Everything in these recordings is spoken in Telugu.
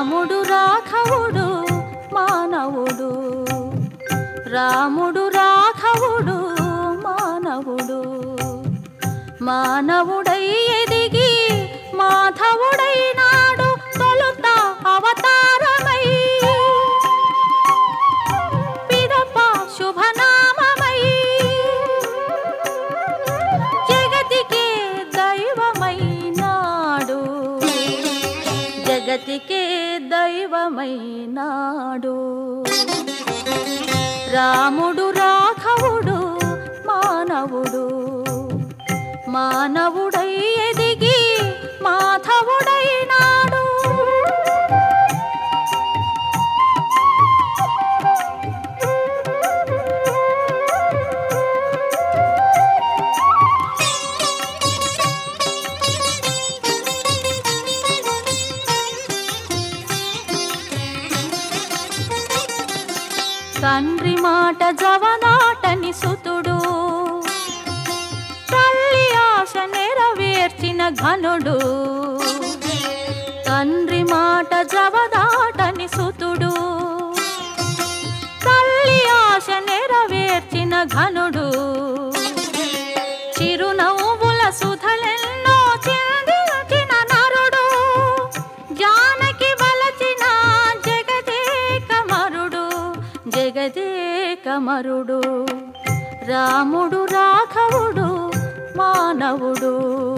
రాముడు రాఘవుడు మానవుడు రాముడు రాఘవుడు మానవుడు మానవుడై ఎదిగి మాధవుడైనాడు తొలుత అవతారమై పిదప శుభనామమై జగతికే దైవమైనాడు జగతికే దైవమైనాడు రాముడు రాఘవుడు మానవుడు మానవుడై ఎదిగి మాధవుడైనాడు తండ్రి మాట జవనాటని సుతుడు తల్లి ఆశ నెరవేర్చిన ఘనుడు తండ్రి మాట జవదాటని సుతుడు తల్లి ఆశ నెరవేర్చిన ఘనుడు చిరునవ్వుల సుధలెన్నో చిందించిన నరుడు జానకి వలచిన జగదేకమరుడు జగదేకమరుడు రాముడు రాఘవుడు మానవుడు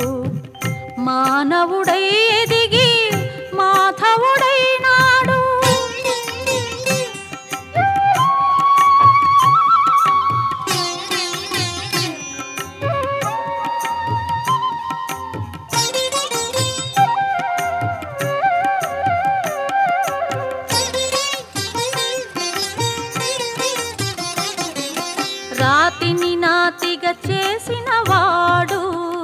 మానవుడై ఎదిగి మాధవుడైనాడు రాతిని నాతిగా చేసిన వాడు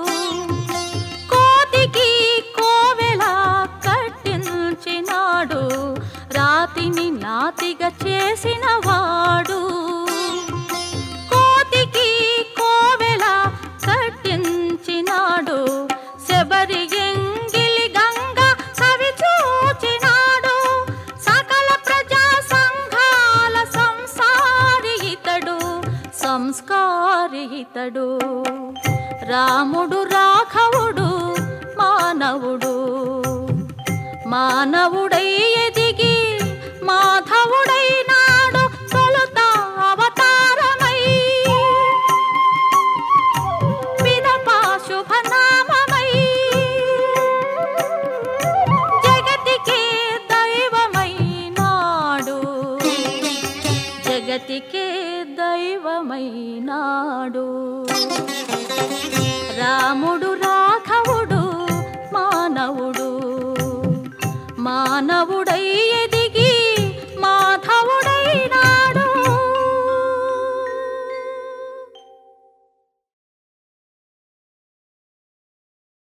కోతికి కోవెల కట్టించినాడు రాతిని నాతిగా చేసిన వాడు కోతికి కోవెల కట్టించినాడు శబరి ఎంగిలి గంగ సవి చూచినాడు సకల ప్రజా సంఘాల సంసారి ఇతడు సంస్కారి ఇతడు రాముడు రాఘవుడు మానవుడు మానవుడై ఎదిగి మాధవుడైనాడు తొలుత అవతారమై పిదప శుభనామమై జగతికే దైవమైనాడు జగతికే దైవమైనాడు రాముడు రాఘవుడు మానవుడు మానవుడై